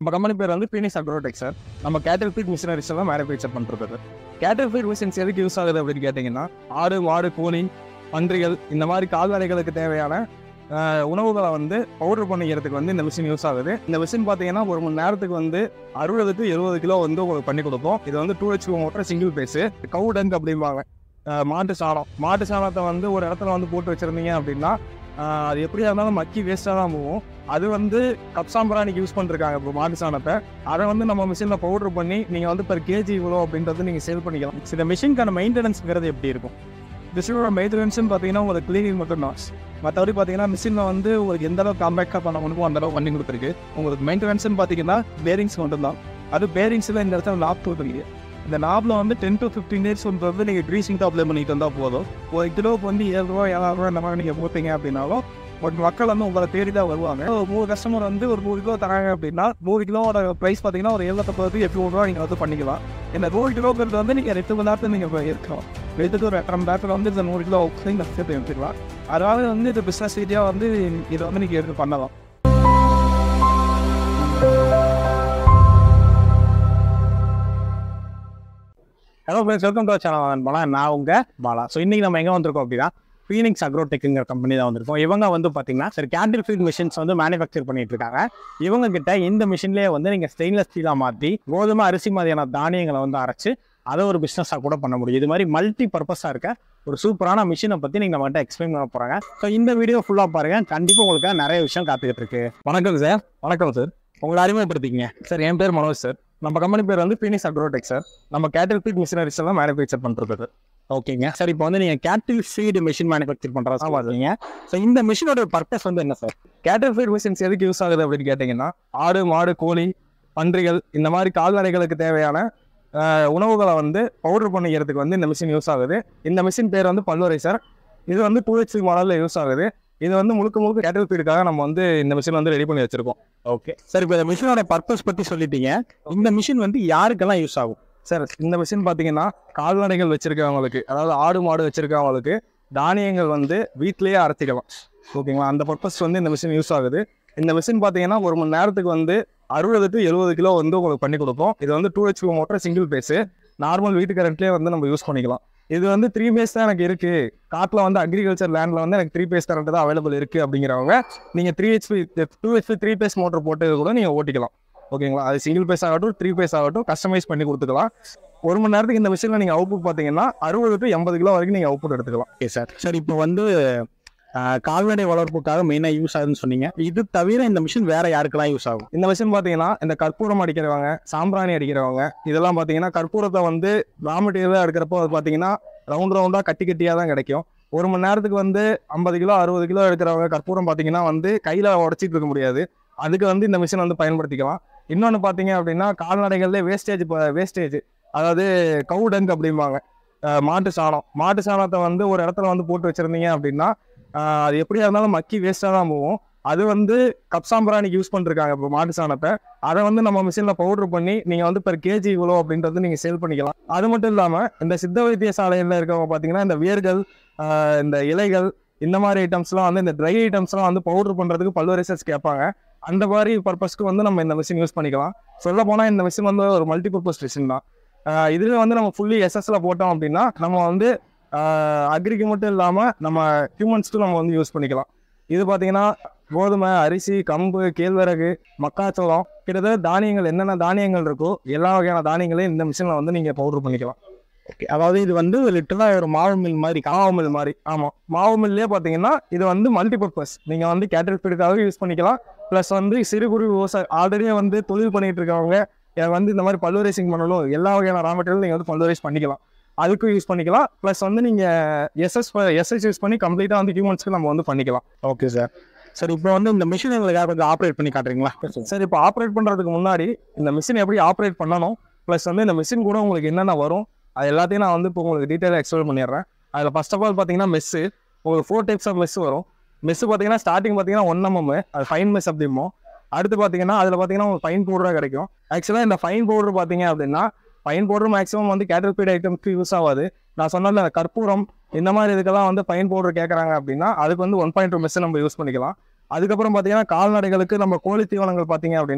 நம்ம கம்பெனி பேர் வந்து பீனிஸ் அக்ரோடெக் சார் நம்ம கேட்டல் ஃபீட் மிஷினரிஸ் எல்லாம் மேனுஃபேக்சர் பண்ணுறது கேட்டல் ஃபீட் மிஷின்ஸ் எதுக்கு யூஸ் ஆகுது அப்படின்னு கேட்டிங்கன்னா ஆடு மாடு கோழி பன்றிகள் இந்த மாதிரி கால்நடைகளுக்கு தேவையான ஆஹ், உணவுகளை வந்து பவுடர் பண்ணிக்கிறதுக்கு வந்து இந்த மிஷின் யூஸ் ஆகுது இந்த மிஷின் பார்த்தீங்கன்னா ஒரு மணி நேரத்துக்கு வந்து அறுபது டு எழுபது கிலோ வந்து உங்களுக்கு பண்ணி கொடுப்போம் இது வந்து two H motor single phase cow dung அப்படிம்பாங்க ஆஹ், மாட்டு சாணம் மாட்டு சாணத்தை வந்து ஒரு இடத்துல வந்து போட்டு வச்சுருந்தீங்க அப்படின்னா ஆஹ், அது எப்படியா இருந்தாலும் மக்கி வேஸ்ட்டாக தான் போகும் அது வந்து கப்சாம்பரானிக்கு யூஸ் பண்ணிருக்காங்க இப்போ மாட்டு சாணத்தை அதை வந்து நம்ம மிஷினில் பவுடர் பண்ணி நீங்கள் வந்து per கேஜி இவ்வளோ அப்படின்றது நீங்கள் சேல் பண்ணிக்கலாம் இந்த மிஷினுக்கான மெயின்டெனன்ஸ்ங்கிறது எப்படி இருக்கும் மிஷினோட மெயின்டெனன்ஸ்னு பார்த்தீங்கன்னா உங்களுக்கு க்ளீனிங் மட்டும் தான் மற்றபடி பார்த்தீங்கன்னா மிஷினில் வந்து உங்களுக்கு எந்த அளவுக்கு காம்பேக்டாக பண்ண முடியுமோ அந்த அளவுக்கு பண்ணி கொடுத்துருக்கு உங்களுக்கு மெயின்டெனன்ஸ்னு பார்த்தீங்கன்னா பேரிங்ஸ் மட்டும் தான் அது பேரிங்ஸில் இந்த இடத்துல நாப் போட்டுருக்கீங்க இந்த நாபில் வந்து டென் டு ஃபிஃப்டீன் டேஸ் வந்து நீங்கள் க்ரீசிங் தான் அப்ளை பண்ணிட்டு வந்தால் போதும் ஒரு கிலோவுக்கு வந்து ஏழு ரூபா ஏழாயிரம் ரூபா இந்த மாதிரி நீங்கள் போட்டீங்க அப்படின்னாலும் பட் மக்கள் வந்து உங்களை தேடி தான் வருவாங்க ஒரு மூணு கஸ்டமர் வந்து ஒரு நூறு கிலோ தராங்க அப்படின்னா நூறு கிலோவோட ப்ரைஸ் பார்த்தீங்கன்னா ஒரு எழுபத்தொம்பது எட்நூறு ரூபா நீங்கள் வந்து பண்ணிக்கலாம் இந்த நூறு கிலோங்கிறது வந்து நீங்கள் ரெண்டு மணி நேரத்தில் நீங்கள் இருக்கலாம் எடுத்துட்டு ஒரு எட்டரை மணி நேரத்தில் வந்து இந்த நூறு கிலோ நீங்கள் சேர்த்து எடுத்துக்கலாம் அதனால வந்து இது பிஸ்னஸ் ரீதியாக வந்து இதை வந்து நீங்கள் எடுத்து பண்ணலாம் hello friends welcome to channel Bala நான் உங்க பாலா ஸோ இன்னைக்கு நம்ம எங்கே வந்திருக்கோம் அப்படின்னா ஃபீனிக்ஸ் அக்ரோடெக்குங்கிற கம்பெனி தான் வந்திருக்கோம் இவங்க வந்து பார்த்தீங்கன்னா சரி கேண்டில் ஃபீல்ட் மிஷின்ஸ் வந்து மேனுஃபேக்சர் பண்ணிட்டு இருக்காங்க இவங்க கிட்ட இந்த மிஷின்லேயே வந்து நீங்கள் ஸ்டெயின்லெஸ் ஸ்டீலாக மாற்றி கோதுமை அரிசி மாதிரியான தானியங்களை வந்து அரைச்சு அதை ஒரு பிஸ்னஸாக கூட பண்ண முடியும் இது மாதிரி மல்டி பர்பஸாக இருக்க ஒரு சூப்பரான மிஷினை பற்றி நீங்கள் நம்மகிட்ட எக்ஸ்பிளைன் பண்ண போகிறாங்க ஸோ இந்த வீடியோ ஃபுல்லாக பாருங்கள் கண்டிப்பாக உங்களுக்கு நிறைய விஷயம் காத்துக்கிட்டு இருக்கு வணக்கம் சார் வணக்கம் சார் உங்களை அறிமுகப்படுத்திக்கங்க சார் என் பேர் மனோஜ் சார் நம்ம கம்பெனி பேர் வந்து பீனிஸ் அக்ரோடெக் சார் நம்ம கேட்டில் ஃபீட் மிஷினரிஸ் எல்லாம் மேனுஃபேக்சர் பண்ணுறது ஓகேங்க சார் இப்போ வந்து நீங்கள் கேட்டில் ஃபீட் மிஷின் மேனுஃபேக்சர் பண்ணுறதா சொல்லுவீங்க ஸோ இந்த மிஷினோட பர்பஸ் வந்து என்ன சார் கேட்டில் ஃபீட் மிஷின்ஸ் எதுக்கு யூஸ் ஆகுது அப்படின்னு கேட்டிங்கன்னா ஆடு மாடு கோழி பன்றிகள் இந்த மாதிரி கால்நடைகளுக்கு தேவையான ஆஹ், உணவுகளை வந்து பவுடர் பண்ணிக்கிறதுக்கு வந்து இந்த மிஷின் யூஸ் ஆகுது இந்த மிஷின் பேர் வந்து பல்வரை சார் இது வந்து டூ ஹெச் மாடலில் யூஸ் ஆகுது இது வந்து முழுக்க முழுக்க கேட்டில் ஃபீடுக்காக நம்ம வந்து இந்த மிஷின் வந்து ரெடி பண்ணி வச்சிருக்கோம் ஓகே சார் இப்போ இந்த மிஷினோட பர்பஸ் பற்றி சொல்லிட்டீங்க இந்த மிஷின் வந்து யாருக்கெல்லாம் யூஸ் ஆகும் சார் இந்த மிஷின் பார்த்தீங்கன்னா கால்நடைகள் வச்சிருக்கவங்களுக்கு அதாவது ஆடு மாடு வச்சிருக்கவங்களுக்கு தானியங்கள் வந்து வீட்டிலேயே அரைச்சிக்கலாம் ஓகேங்களா அந்த பர்பஸ் வந்து இந்த மிஷின் யூஸ் ஆகுது இந்த மிஷின் பார்த்தீங்கன்னா ஒரு மணி நேரத்துக்கு வந்து அறுபது டு எழுபது கிலோ வந்து உங்களுக்கு பண்ணி கொடுப்போம் இது வந்து two H motor single phase normal வீட்டு கரண்ட்லேயே வந்து நம்ம யூஸ் பண்ணிக்கலாம் இது வந்து த்ரீ பேஸ் தான் எனக்கு இருக்கு காட்டில் வந்து அக்ரிகல்ச்சர் லேண்டில் வந்து எனக்கு த்ரீ பேஸ் கரண்ட் தான் அவைலபிள் இருக்கு அப்படிங்கிறவங்க நீங்கள் three HP two HP three phase motor போட்டு கூட நீங்கள் ஓட்டிக்கலாம் ஓகேங்களா அது சிங்கிள் பேஸ் ஆகட்டும் த்ரீ பேஸ் ஆகட்டும் கஸ்டமைஸ் பண்ணி கொடுத்துக்கலாம் ஒரு மணி நேரத்துக்கு இந்த மிஷினில் நீங்கள் அவுட்புட் பார்த்தீங்கன்னா அறுபது டு எண்பது கிலோ வரைக்கும் நீங்கள் அவுட்புட் எடுத்துக்கலாம் ஓகே சார் சார் இப்போ வந்து ஆஹ், கால்நடை வளர்ப்புக்காக மெயினாக யூஸ் ஆகுதுன்னு சொன்னீங்க இது தவிர இந்த மிஷின் வேற யாருக்கெல்லாம் யூஸ் ஆகும் இந்த மிஷின் பார்த்தீங்கன்னா இந்த கற்பூரம் அடிக்கிறவங்க சாம்பிராணி அடிக்கிறவங்க இதெல்லாம் பார்த்தீங்கன்னா கற்பூரத்தை வந்து ரா மெட்டீரியலாக எடுக்கிறப்போ அது பார்த்தீங்கன்னா ரவுண்ட் ரவுண்டாக கட்டி கட்டியாக தான் கிடைக்கும் ஒரு மணி நேரத்துக்கு வந்து ஐம்பது கிலோ அறுபது கிலோ எடுக்கிறவங்க கற்பூரம் பார்த்தீங்கன்னா வந்து கையில் உடச்சிட்டு இருக்க முடியாது அதுக்கு வந்து இந்த மிஷின் வந்து பயன்படுத்திக்கலாம் இன்னொன்று பார்த்தீங்க அப்படின்னா கால்நடைகள்லேயே வேஸ்டேஜ் வேஸ்டேஜ் அதாவது கவு டங்க் அப்படிம்பாங்க அஹ் மாட்டு சாணம் மாட்டு சாணத்தை வந்து ஒரு இடத்துல வந்து போட்டு வச்சுருந்தீங்க அப்படின்னா ஆஹ் அது எப்படியா இருந்தாலும் மக்கி வேஸ்ட்டாக தான் போகும் அது வந்து கப்சாம்பரானிக்கு யூஸ் பண்ணிருக்காங்க இப்போ மாட்டு சாணத்தை அதை வந்து நம்ம மிஷினில் பவுடர் பண்ணி நீங்கள் வந்து per கேஜி இவ்வளோ அப்படின்றது நீங்கள் சேல் பண்ணிக்கலாம் அது மட்டும் இல்லாமல் இந்த சித்த வைத்தியசாலையில் இருக்கவங்க பார்த்தீங்கன்னா இந்த வேர்கள் ஆஹ் இந்த இலைகள் இந்த மாதிரி ஐட்டம்ஸ்லாம் வந்து இந்த ட்ரை ஐட்டம்ஸ்லாம் வந்து பவுடர் பண்ணுறதுக்கு பல்வேறு ரிசர்ச் கேட்பாங்க அந்த மாதிரி பர்பஸ்க்கு வந்து நம்ம இந்த மிஷின் யூஸ் பண்ணிக்கலாம் சொல்ல போனால் இந்த மிஷின் வந்து ஒரு மல்டி பர்பஸ் மிஷின் தான் ஆஹ் இதுல வந்து நம்ம ஃபுல்லி எஸ்எஸ்ல போட்டோம் அப்படின்னா நம்ம வந்து அக்ரிக்கு மட்டும் இல்லாமல் நம்ம ஹியூமன்ஸ்க்கும் நம்ம வந்து யூஸ் பண்ணிக்கலாம் இது பார்த்தீங்கன்னா கோதுமை அரிசி கம்பு கேழ்வரகு மக்காச்சோளம் கிட்டத்தட்ட தானியங்கள் என்னென்ன தானியங்கள் இருக்கோ எல்லா வகையான தானியங்களையும் இந்த மிஷினில் வந்து நீங்கள் பவுடர் பண்ணிக்கலாம் ஓகே அதாவது இது வந்து லிட்டராக ஒரு மாவு மில் மாதிரி மாவு மில் மாதிரி ஆமாம் மாவு மில்லே பார்த்தீங்கன்னா இது வந்து மல்டி பர்பஸ் நீங்கள் வந்து கேட்டல் ஃபீடுக்காக யூஸ் பண்ணிக்கலாம் ப்ளஸ் வந்து சிறு குறு விவசாய ஆல்ரெடியே வந்து தொழில் பண்ணிட்டு இருக்கவங்க எனக்கு வந்து இந்த மாதிரி பல்வரைசிங் பண்ணணும் எல்லா வகையான ரா மெட்டீரியல் நீங்கள் வந்து பல்வரைஸ் பண்ணிக்கலாம் அதுக்கும் யூஸ் பண்ணிக்கலாம் ப்ளஸ் வந்து நீங்கள் எஸ்எஸ் எஸ்எஸ் யூஸ் பண்ணி கம்ப்ளீட்டாக வந்து ஹியூமன்ஸ்க்கு நம்ம வந்து பண்ணிக்கலாம் ஓகே சார் சார் இப்போ வந்து இந்த மிஷின் எங்களுக்கு கொஞ்சம் ஆப்ரேட் பண்ணி காட்டுறீங்களா சார் இப்போ ஆப்ரேட் பண்ணுறதுக்கு முன்னாடி இந்த மிஷின் எப்படி ஆப்ரேட் பண்ணணும் ப்ளஸ் வந்து இந்த மிஷின் கூட உங்களுக்கு என்னென்ன வரும் அது எல்லாத்தையும் நான் வந்து இப்போ உங்களுக்கு டீட்டெயிலாக எக்ஸ்பிளைன் பண்ணிடுறேன் அதில் ஃபர்ஸ்ட் ஆஃப் ஆல் பார்த்தீங்கன்னா மெஸ்ஸு உங்களுக்கு ஃபோர் டைப்ஸ் ஆஃப் மெஸ் வரும் மெஸ் பார்த்தீங்கன்னா ஸ்டார்டிங் பார்த்தீங்கன்னா ஒன் எம்எம் அது ஃபைன் மெஸ் அப்படிமோ அடுத்து பார்த்தீங்கன்னா அதில் பார்த்தீங்கன்னா உங்களுக்கு ஃபைன் பவுடராக கிடைக்கும் ஆக்சுவலாக இந்த ஃபைன் பவுடர் பார்த்தீங்க அப்படின்னா ஃபைன் பவுடர் மேக்ஸிமம் வந்து கேட்டல் ஃபீட் ஐட்டம்க்கு யூஸ் ஆகாது நான் சொன்னல கற்பூரம் இந்த மாதிரி இதுக்கெல்லாம் வந்து ஃபைன் பவுடர் கேட்குறாங்க அப்படின்னா அதுக்கு வந்து ஒன் பாயிண்ட் டூ மெஸ் நம்ம யூஸ் பண்ணிக்கலாம் அதுக்கப்புறம் பார்த்தீங்கன்னா கால்நடைகளுக்கு நம்ம கோழி தீவனங்கள் பார்த்தீங்க அப்படின்னா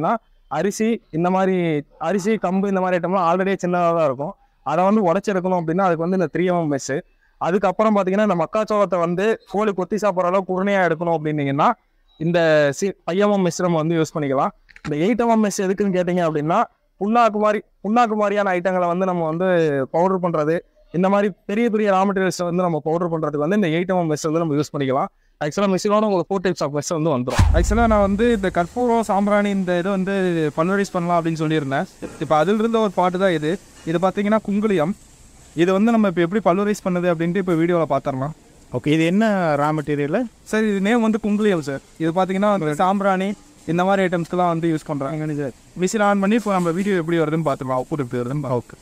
அரிசி இந்த மாதிரி அரிசி கம்பு இந்த மாதிரி ஐட்டம்லாம் ஆல்ரெடி சின்னதாக தான் இருக்கும் அதை வந்து உடச்சி எடுக்கணும் அப்படின்னா அதுக்கு வந்து இந்த த்ரீ எம்எம் மெஸ்ஸு அதுக்கப்புறம் பார்த்தீங்கன்னா இந்த மக்காச்சோளத்தை வந்து கோழி கொத்தி சாப்பிட்ற அளவுக்கு குருணையாக எடுக்கணும் அப்படின்னீங்கன்னா இந்த சி ஐஎம்எம் மெஸ் நம்ம வந்து யூஸ் பண்ணிக்கலாம் இந்த எயிட் எம்எம் மெஸ் எதுக்குன்னு கேட்டிங்க அப்படின்னா புண்ணாக்கு மாதிரி புண்ணாக்கு மாதிரியான ஐட்டங்களை வந்து நம்ம வந்து பவுடர் பண்ணுறது இந்த மாதிரி பெரிய பெரிய ரா மெட்டீரியல்ஸை வந்து நம்ம பவுடர் பண்ணுறதுக்கு வந்து இந்த எயிட் எம்எம் மெஸ் வந்து நம்ம யூஸ் பண்ணிக்கலாம் ஆக்சுவலாக மிஷினோட உங்களுக்கு ஃபோர் டைப்ஸ் ஆஃப் மெஸ் வந்து வந்துடும் ஆக்சுவலாக நான் வந்து இந்த கற்பூரம் சாம்பிராணி இந்த இதை வந்து பல்வரைஸ் பண்ணலாம் அப்படின்னு சொல்லியிருந்தேன் இப்போ அதில் இருந்த ஒரு பாட்டு தான் இது இது பார்த்தீங்கன்னா குங்குளியம் இது வந்து நம்ம இப்போ எப்படி பல்வரைஸ் பண்ணுது அப்படின்ட்டு இப்போ வீடியோவில் பார்த்துடலாம் ஓகே இது என்ன ரா மெட்டீரியல் சார் இது நேம் வந்து குங்குளியம் சார் இது பார்த்தீங்கன்னா அந்த சாம்பிராணி இந்த மாதிரி ஐட்டம்ஸ்க்குலாம் வந்து யூஸ் பண்ணுறாங்க மிஷின் ஆன் பண்ணி இப்போ நம்ம வீடியோ எப்படி வருதுன்னு பார்த்துக்கலாம் அவுட்புட் எப்படி வருதுன்னு ஓகே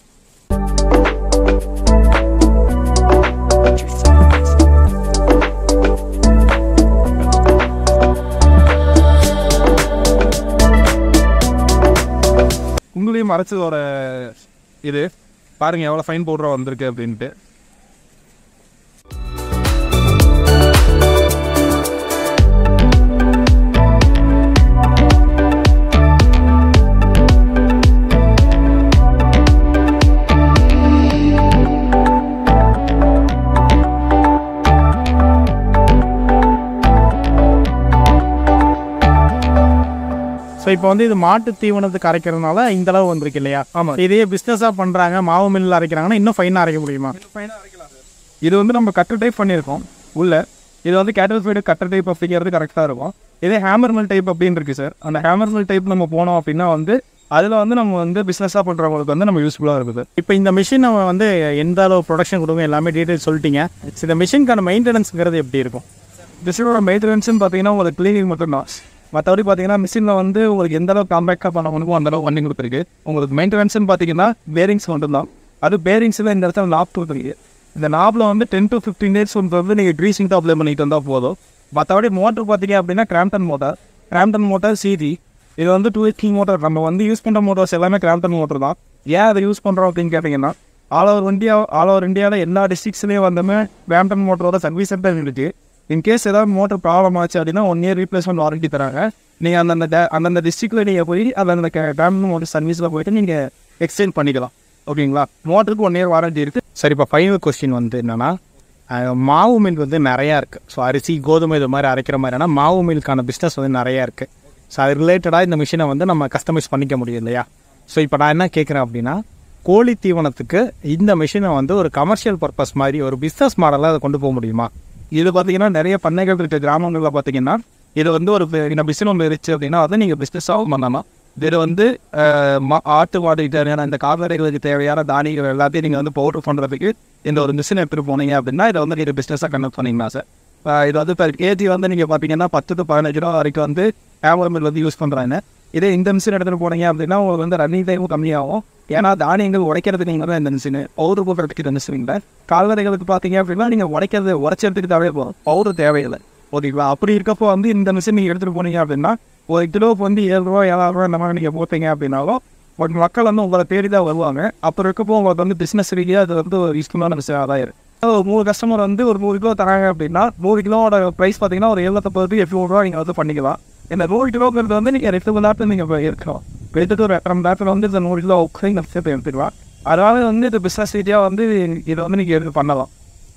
குங்குளியம் அரைச்சதோட இது பாருங்க எவ்வளோ ஃபைன் பவுடராக வந்திருக்கு அப்படின்ட்டு ஸோ இப்போ வந்து இது மாட்டு தீவனத்துக்கு அரைக்கிறதுனால இந்த அளவு வந்திருக்கு இல்லையா ஆமாம் இதே பிஸ்னஸாக பண்ணுறாங்க மாவு மில்லில் அரைக்கிறாங்கன்னா இன்னும் ஃபைனாக அரைக்க முடியுமா இது வந்து நம்ம கட்டர் டைப் பண்ணியிருக்கோம் உள்ள இது வந்து கேட்டல் ஃபைடு கட்டர் டைப் அப்படிங்கிறது கரெக்டாக இருக்கும் இதே ஹேமர் மில் டைப் அப்படின்னு இருக்கு சார் அந்த ஹேமர் மில் டைப் நம்ம போனோம் அப்படின்னா வந்து அதில் வந்து நம்ம வந்து பிஸ்னஸாக பண்ணுறவங்களுக்கு வந்து நம்ம யூஸ்ஃபுல்லாக இருக்குது இப்போ இந்த மிஷினை வந்து எந்த அளவு ப்ரொடக்ஷன் கொடுங்க எல்லாமே டீட்டெயில் சொல்லிட்டீங்க So, இந்த மிஷினுக்கான மெயின்டெனன்ஸுங்கிறது எப்படி இருக்கும் மிஷினோட மெயின்டெனன்ஸ்னு பார்த்தீங்கன்னா உங்களுக்கு க்ளீனிங் மட்டும்தான் மற்றபடி பார்த்தீங்கன்னா மிஷினில் வந்து உங்களுக்கு எந்த அளவுக்கு காம்பேக்டாக பண்ண முடியுமோ அந்த அளவுக்கு பண்ணி கொடுத்துருக்கு உங்களுக்கு மெயின்டெனன்ஸ்னு பார்த்தீங்கன்னா பேரிங்ஸ் மட்டும்தான் அது பேரிங்ஸில் இந்த இடத்துல நாப் கொடுத்துருக்கு இந்த நாப்பில் வந்து டென் டு ஃபிஃப்டீன் டேஸ் வந்து நீங்கள் க்ரீசிங் தான் அப்ளை பண்ணிட்டு வந்தால் போதும் மற்றபடி மோட்டர் பார்த்தீங்க அப்படின்னா Crompton motor Crompton motor CD இது வந்து டூ ஹெச்பி மோட்டார் நம்ம வந்து யூஸ் பண்ணுற மோட்டார்ஸ் எல்லாமே கிராம்டன் மோட்டர் தான் ஏன் அதை யூஸ் பண்ணுறோம் அப்படின்னு கேட்டிங்கன்னா all over India all over இந்தியாவில் எல்லா டிஸ்ட்ரிக்ஸ்லேயும் வந்துமே கிராம்டன் மோட்டரோட சர்வீஸ் சென்டர் இருக்குது இன்கேஸ் ஏதாவது மோட்டர் ப்ராப்ளம் ஆச்சு அப்படின்னா ஒன் இயர் ரீப்ளேஸ்மெண்ட் வாரண்டி தராங்க நீங்கள் அந்தந்த da- அந்தந்த டிஸ்ட்ரிக்டில் நீங்கள் போய் அந்தந்த கிராம்டன் மோட்டர் சர்வீஸில் போயிட்டு நீங்கள் எக்ஸ்சேஞ்ச் பண்ணிக்கலாம் ஓகேங்களா மோட்டருக்கு ஒன் இயர் வாரண்டி இருக்குது சரி இப்போ ஃபைனல் கொஸ்டின் வந்து என்னன்னா அஹ், மாவு மில் வந்து நிறையா இருக்குது ஸோ அரிசி கோதுமை இது மாதிரி அரைக்கிற மாதிரினா மாவு மில்லுக்கான பிஸ்னஸ் வந்து நிறையா இருக்குது ஸோ அது ரிலேட்டடாக இந்த மிஷினை வந்து நம்ம கஸ்டமைஸ் பண்ணிக்க முடியும் இல்லையா ஸோ இப்போ நான் என்ன கேட்குறேன் அப்படின்னா கோழி தீவனத்துக்கு இந்த மிஷினை வந்து ஒரு கமர்ஷியல் பர்பஸ் மாதிரி ஒரு பிஸ்னஸ் மாடலாக அதை கொண்டு போக முடியுமா இது பார்த்தீங்கன்னா நிறைய பண்ணைகள் இருக்க கிராமங்களில் பார்த்தீங்கன்னா இது வந்து ஒரு பெ- இந்த பிசினஸ் ஒன்று இருந்துச்சு அப்படின்னா அதை நீங்கள் பிஸ்னஸாகவும் பண்ணலாம் இது வந்து அஹ், மா- ஆட்டு மாட்டுக்கு தேவையான இந்த கால்நடைகளுக்கு தேவையான தானியங்கள் எல்லாத்தையும் நீங்கள் வந்து பவுடர் பண்ணுறதுக்கு இந்த ஒரு மிஷின் எடுத்துகிட்டு போனீங்க அப்படின்னா இதை வந்து நீங்கள் பிஸ்னஸாக கண்டக்ட் பண்ணிக்கலாம் சார் அஹ், இது வந்து பெர் கேஜி வந்து நீங்கள் பார்த்தீங்கன்னா பத்து டு பதினஞ்சு ரூபா வரைக்கும் வந்து ஹேமர் மில் வந்து யூஸ் பண்ணுறாங்க இதே இந்த மிஷின் எடுத்துகிட்டு போனீங்க அப்படின்னா உங்களுக்கு வந்து ரன்னிங் டைமும் கம்மியாகும் ஏன்னா தானியங்கள் உடைக்கிறதுக்கு நீங்கள் தான் இந்த மிஷின் பவுடர் போடுறதுக்கு இந்த மிஷின் கால்நடைகளுக்கு பார்த்தீங்க அப்படின்னா நீங்கள் உடைக்கிறது உடைச்சதுக்கு தேவையே போதும் பவுடர் தேவையில்லை ஓகேங்களா அப்படி இருக்கப்போ வந்து இந்த மிஷின் நீங்கள் எடுத்துகிட்டு போனீங்க அப்படின்னா ஒரு கிலோவுக்கு வந்து ஏழு ரூபா ஏழாயிரம் ரூபா இந்த மாதிரி நீங்கள் போட்டீங்க அப்படின்னாலும் ஒரு மக்கள் வந்து உங்களை தேடி தான் வருவாங்க அப்போ இருக்கப்போ உங்களுக்கு வந்து பிஸ்னஸ் ரீதியாக அது வந்து ஒரு யூஸ்ஃபுல்லான விஷயம் தான் இருக்கு ஒரு மூணு கஸ்டமர் வந்து ஒரு நூறு கிலோ தராங்க அப்படின்னா நூறு கிலோவோட ப்ரைஸ் பார்த்தீங்கன்னா ஒரு எழுபத்தொம்பது எட்நூறு ரூபா நீங்கள் வந்து பண்ணிக்கலாம் இந்த நூறு கிலோங்கிறது வந்து நீங்கள் ரெண்டு மணி நேரத்தில் நீங்கள் இருக்கணும் எடுத்துட்டு ஒரு எட்டரை மணி நேரத்தில் வந்து இந்த நூறு கிலோ உட்காந்து நம்ம சேர்த்து எடுத்துக்கலாம் அதனால வந்து இது பிஸ்னஸ் ரீதியாக வந்து இதை வந்து நீங்கள் எடுத்து பண்ணலாம்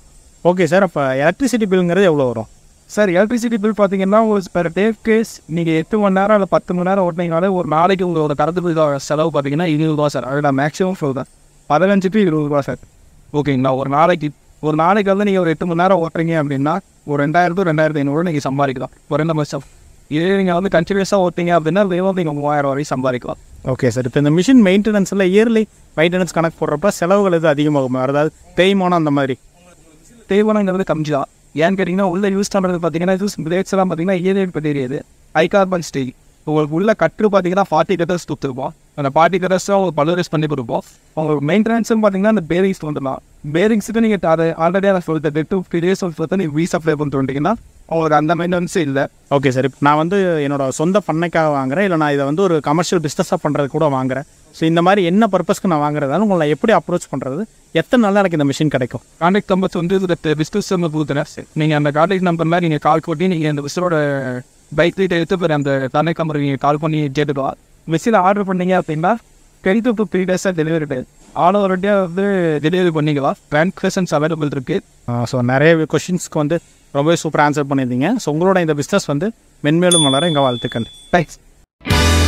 ஓகே சார் அப்போ எலக்ட்ரிசிட்டி பில்லுங்கிறது எவ்வளோ வரும் சார் எலக்ட்ரிசிட்டி பில் பார்த்தீங்கன்னா ஒரு பெர் டே கேஸ் நீங்கள் எட்டு மணி நேரம் இல்லை பத்து மணி நேரம் ஓட்டினீங்கனாலே ஒரு நாளைக்கு உங்களோட கரண்ட் பில் செலவு பார்த்தீங்கன்னா இருபது ரூபா சார் அது நான் மேக்ஸிமம் சொல்கிறேன் பதினஞ்சு டு இருபது ரூபா சார் ஓகேங்களா ஒரு நாளைக்கு ஒரு நாளைக்கு வந்து நீங்கள் ஒரு எட்டு மணி நேரம் ஓட்டுறீங்க அப்படின்னா ஒரு ரெண்டாயிரத்து ரெண்டாயிரத்து ஐநூறு நீங்கள் சம்பாதிக்கலாம் ஒரு ரெண்டு வருஷம் இதே நீங்கள் வந்து கண்டினியூஸாக ஓட்டிங்க அப்படின்னா வெறும் நீங்கள் மூவாயிரம் வரைக்கும் சம்பாதிக்கலாம் ஓகே சார் இப்போ இந்த மிஷின் மெயின்டெனன்ஸில் இயர்லி மெயின்டெனன்ஸ் கணக்கு போடுறப்ப செலவுகள் எது அதிகமாகுமா அதாவது தேய்மானம் அந்த மாதிரி தேவைங்கிறது கம்மி தான் ஏன்னு கேட்டிங்கன்னா உள்ள யூஸ் பண்ணுறது பார்த்தீங்கன்னா யூஸ் பிரேக்ஸ் எல்லாம் பார்த்தீங்கன்னா ஏரியா இப்போ தெரியாது ஹை கார்பன் ஸ்டீல் உங்களுக்கு உள்ள கட்டு பார்த்தீங்கன்னா ஃபார்ட்டி கட்டர்ஸ் கொடுத்துருப்போம் அந்த ஃபார்ட்டி கட்டர்ஸ் உங்களுக்கு பலரைஸ் பண்ணி கொடுப்போம் உங்களுக்கு மெயின்டெனன்ஸும் பார்த்தீங்கன்னா அந்த பேரிங்ஸ் வந்துடலாம் பேரிங்ஸுக்கு நீங்கள் அதை ஆல்ரெடி நான் சொல்லிட்டு டெட் டூ ஃபிஃப்டி டேஸ் வந்து நீங்கள் ரீசப்ளை பண்ணிட்டு வந்தீங்கன்னா உங்களுக்கு அந்த மெயின்டெனன்ஸே இல்லை ஓகே சார் இப்போ நான் வந்து என்னோட சொந்த பண்ணைக்காக வாங்குறேன் இல்லை நான் இதை வந்து ஒரு கமர்ஷியல் பிஸ்னஸாக பண்ணுறது கூட வாங்குறேன் ஸோ இந்த மாதிரி என்ன பர்பஸ்க்கு நான் வாங்குறதால உங்களை நான் எப்படி அப்ரோச் பண்ணுறது எத்தனை நாளில் எனக்கு இந்த மிஷின் கிடைக்கும் கான்டாக்ட் நம்பர்ஸ் வந்து இதில் பிஸ்னஸ் நம்பர் கொடுத்துறேன் நீங்கள் அந்த கான்டாக்ட் நம்பரில் நீங்கள் கால் பண்ணி நீங்கள் அந்த பிஸ்னஸோட பைக் ரீட் எடுத்து போய் அந்த கான்டாக்ட் நம்பர் நீங்கள் கால் பண்ணி கேட்டுக்கலாம் மிஷின் ஆர்டர் பண்ணீங்க அப்படின்னா டென் டு த்ரீ டேஸாக delivery time all over India வந்து டெலிவரி பண்ணிக்கலாம் ட்ரான்ஸ்லேஷன்ஸ் அவைலபிள் இருக்குது ஸோ நிறைய கொஷின்ஸ்க்கு வந்து ரொம்பவே சூப்பராக ஆன்சர் பண்ணியிருந்தீங்க ஸோ உங்களோட இந்த பிஸ்னஸ் வந்து மென்மேலும் வளர எங்கள் வாழ்த்துக்கள் தேங்க்ஸ்